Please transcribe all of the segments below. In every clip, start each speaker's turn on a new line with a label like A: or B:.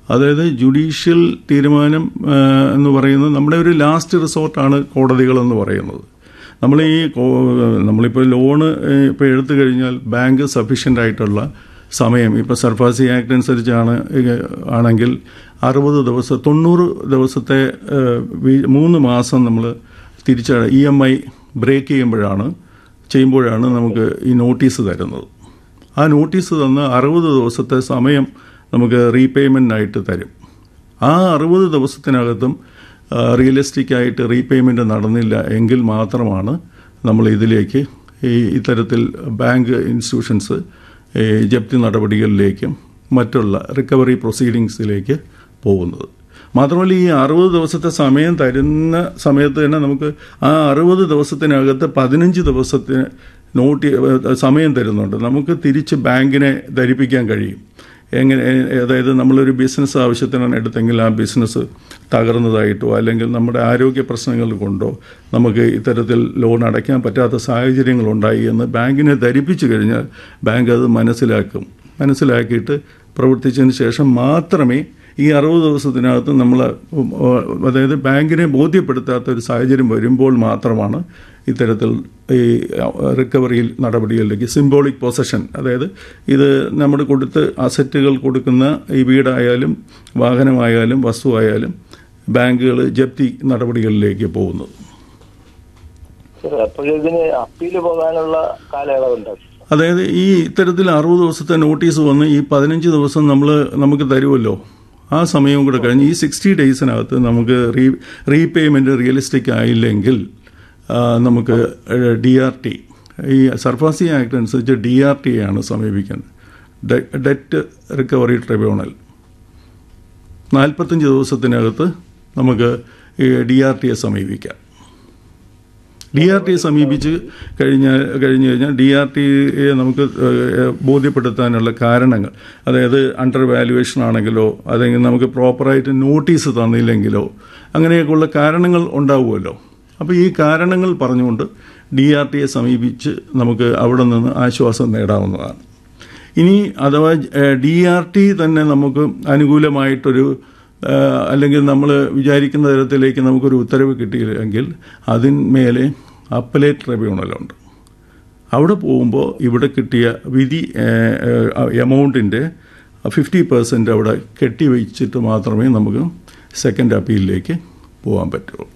A: അതായത് ജുഡീഷ്യൽ തീരുമാനം ആ, എന്ന് പറയുന്നത് നമ്മുടെ ഒരു ലാസ്റ്റ് റിസോർട്ടാണ് കോടതികളെന്ന് പറയുന്നത് നമ്മൾ ഈ കോ- നമ്മളിപ്പോൾ ലോണ് ഇപ്പോൾ എടുത്തു കഴിഞ്ഞാൽ ബാങ്ക് സഫീഷ്യൻ്റ് ആയിട്ടുള്ള സമയം ഇപ്പോൾ സർഫാസി ആക്ട് അനുസരിച്ചാണ് ഇത് ആണെങ്കിൽ അറുപത് ദിവസം തൊണ്ണൂറ് ദിവസത്തെ ആ, വി- മൂന്ന് മാസം നമ്മൾ തിരിച്ച ഇ എം ഐ ബ്രേക്ക് ചെയ്യുമ്പോഴാണ് ചെയ്യുമ്പോഴാണ് നമുക്ക് ഈ നോട്ടീസ് തരുന്നത് ആ നോട്ടീസ് തന്ന് അറുപത് ദിവസത്തെ സമയം നമുക്ക് റീപേയ്മെൻറ്റിനായിട്ട് തരും ആ അറുപത് ദിവസത്തിനകത്തും റിയലിസ്റ്റിക് ആയിട്ട് റീപേയ്മെൻറ്റ് നടന്നില്ല എങ്കിൽ മാത്രമാണ് നമ്മൾ ഇതിലേക്ക് ഈ ഇത്തരത്തിൽ ബാങ്ക് ഇൻസ്റ്റിറ്റ്യൂഷൻസ് ഈ ജപ്തി നടപടികളിലേക്കും മറ്റുള്ള റിക്കവറി പ്രൊസീഡിങ്സിലേക്ക് പോകുന്നത് മാത്രമല്ല ഈ അറുപത് ദിവസത്തെ സമയം തരുന്ന സമയത്ത് തന്നെ നമുക്ക് ആ അറുപത് ദിവസത്തിനകത്ത് പതിനഞ്ച് ദിവസത്തിന് നോട്ടി സമയം തരുന്നുണ്ട് നമുക്ക് തിരിച്ച് ബാങ്കിനെ ധരിപ്പിക്കാൻ കഴിയും എങ്ങനെ അതായത് നമ്മളൊരു ബിസിനസ് ആവശ്യത്തിനാണ് എടുത്തെങ്കിൽ ആ ബിസിനസ് തകർന്നതായിട്ടോ അല്ലെങ്കിൽ നമ്മുടെ ആരോഗ്യ പ്രശ്നങ്ങൾ കൊണ്ടോ നമുക്ക് ഇത്തരത്തിൽ ലോൺ അടയ്ക്കാൻ പറ്റാത്ത സാഹചര്യങ്ങളുണ്ടായി എന്ന് ബാങ്കിനെ ധരിപ്പിച്ചു കഴിഞ്ഞാൽ ബാങ്ക് അത് മനസ്സിലാക്കും മനസ്സിലാക്കിയിട്ട് പ്രവർത്തിച്ചതിന് ശേഷം മാത്രമേ ഈ അറുപത് ദിവസത്തിനകത്ത് നമ്മൾ അതായത് ബാങ്കിനെ ബോധ്യപ്പെടുത്താത്ത ഒരു സാഹചര്യം വരുമ്പോൾ മാത്രമാണ് ഇത്തരത്തിൽ ഈ റിക്കവറിയിൽ നടപടികളിലേക്ക് സിംബോളിക് പൊസഷൻ അതായത് ഇത് നമ്മൾ കൊടുത്ത് അസറ്റുകൾ കൊടുക്കുന്ന ഈ വീടായാലും വാഹനമായാലും വസ്തുവായാലും ബാങ്കുകൾ ജപ്തി നടപടികളിലേക്ക് പോകുന്നത്
B: ശരി അപ്പോഴിതിന് അപ്പീല് പോകാനുള്ള കാലയളവുണ്ടോ
A: അതായത് ഈ ഇത്തരത്തിൽ അറുപത് ദിവസത്തെ നോട്ടീസ് വന്ന് ഈ പതിനഞ്ച് ദിവസം നമ്മൾ നമുക്ക് തരുമല്ലോ ആ സമയവും കൂടെ കഴിഞ്ഞ് ഈ സിക്സ്റ്റി ഡേയ്സിനകത്ത് നമുക്ക് റീ റീപേയ്മെൻറ്റ് റിയലിസ്റ്റിക് ആയില്ലെങ്കിൽ ആ, നമുക്ക് ഡി ആർ ടി ഈ സർഫാസി ആക്ട് അനുസരിച്ച് ഡി ആർ ടി ആണ് സമീപിക്കേണ്ടത് ഡെറ്റ് റിക്കവറി ട്രിബ്യൂണൽ നാൽപ്പത്തഞ്ച് ദിവസത്തിനകത്ത് നമുക്ക് ഈ ഡി ആർ ടിയെ സമീപിക്കാം ഡി ആർ ടി സമീപിച്ച് കഴിഞ്ഞാൽ കഴിഞ്ഞു കഴിഞ്ഞാൽ ഡി ആർ ടിയെ നമുക്ക് ഏഹ്, ബോധ്യപ്പെടുത്താനുള്ള കാരണങ്ങൾ അതായത് അണ്ടർ വാല്യുവേഷൻ ആണെങ്കിലോ അല്ലെങ്കിൽ നമുക്ക് പ്രോപ്പറായിട്ട് നോട്ടീസ് തന്നില്ലെങ്കിലോ അങ്ങനെയൊക്കെയുള്ള കാരണങ്ങൾ ഉണ്ടാവുമല്ലോ അപ്പോൾ ഈ കാരണങ്ങൾ പറഞ്ഞുകൊണ്ട് ഡി ആർ ടിയെ സമീപിച്ച് നമുക്ക് അവിടെ നിന്ന് ആശ്വാസം നേടാവുന്നതാണ് ഇനി അഥവാ ഡി ആർ ടി തന്നെ നമുക്ക് അനുകൂലമായിട്ടൊരു ആ, അല്ലെങ്കിൽ നമ്മൾ വിചാരിക്കുന്ന തരത്തിലേക്ക് നമുക്കൊരു ഉത്തരവ് കിട്ടിയില്ലെങ്കിൽ അതിന്മേലെ അപ്പലേറ്റ് ട്രിബ്യൂണലുണ്ട് അവിടെ പോകുമ്പോൾ ഇവിടെ കിട്ടിയ വിധി എമൗണ്ടിൻ്റെ ഫിഫ്റ്റി പെർസെൻറ്റ് അവിടെ കെട്ടിവെച്ചിട്ട് മാത്രമേ നമുക്ക് സെക്കൻഡ് അപ്പീലിലേക്ക് പോകാൻ പറ്റുള്ളൂ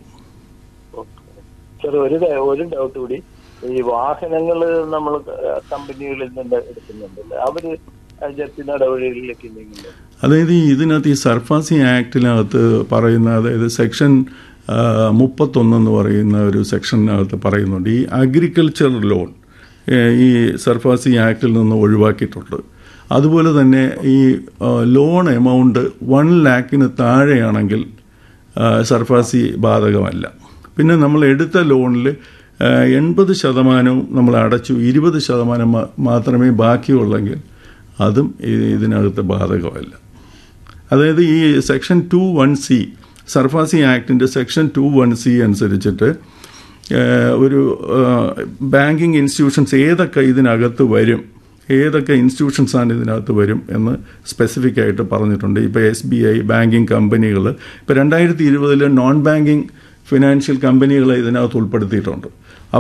B: ചെറു ഒരു ഡ- ഒരു ഡൗട്ട് കൂടി ഈ വാഹനങ്ങൾ നമ്മൾ കമ്പനികളിൽ നിന്ന് എടുക്കുന്നുണ്ടല്ലോ അവര് ജപ്തി നടപടികളിലേക്ക് എന്തെങ്കിലും
A: അതായത് ഈ ഇതിനകത്ത് ഈ സർഫാസി ആക്ടിനകത്ത് പറയുന്ന അതായത് സെക്ഷൻ മുപ്പത്തൊന്ന് എന്ന് പറയുന്ന ഒരു സെക്ഷനകത്ത് പറയുന്നുണ്ട് ഈ അഗ്രികൾച്ചർ ലോൺ ഈ സർഫാസി ആക്ടിൽ നിന്ന് ഒഴിവാക്കിയിട്ടുണ്ട് അതുപോലെ തന്നെ ഈ ആ, ലോൺ എമൗണ്ട് വൺ ലാക്കിന് താഴെയാണെങ്കിൽ ആ, സർഫാസി ബാധകമല്ല പിന്നെ നമ്മൾ എടുത്ത ലോണിൽ എൺപത് ശതമാനവും നമ്മൾ അടച്ചു ഇരുപത് ശതമാനം മാ- മാത്രമേ ബാക്കിയുള്ളെങ്കിൽ അതും ഈ- ഇതിനകത്ത് ബാധകമല്ല അതായത് ഈ section two one C SARFAESI ആക്ടിൻ്റെ സെക്ഷൻ ടു വൺ സി അനുസരിച്ചിട്ട് ഏഹ്, ഒരു ബാങ്കിങ് ഇൻസ്റ്റിറ്റ്യൂഷൻസ് ഏതൊക്കെ ഇതിനകത്ത് വരും ഏതൊക്കെ ഇൻസ്റ്റിറ്റ്യൂഷൻസ് ആണ് ഇതിനകത്ത് വരും എന്ന് സ്പെസിഫിക് ആയിട്ട് പറഞ്ഞിട്ടുണ്ട് ഇപ്പോൾ എസ് ബി ഐ ബാങ്കിങ് കമ്പനികൾ ഇപ്പോൾ രണ്ടായിരത്തി ഇരുപതിൽ നോൺ ബാങ്കിങ് ഫിനാൻഷ്യൽ കമ്പനികളെ ഇതിനകത്ത് ഉൾപ്പെടുത്തിയിട്ടുണ്ട്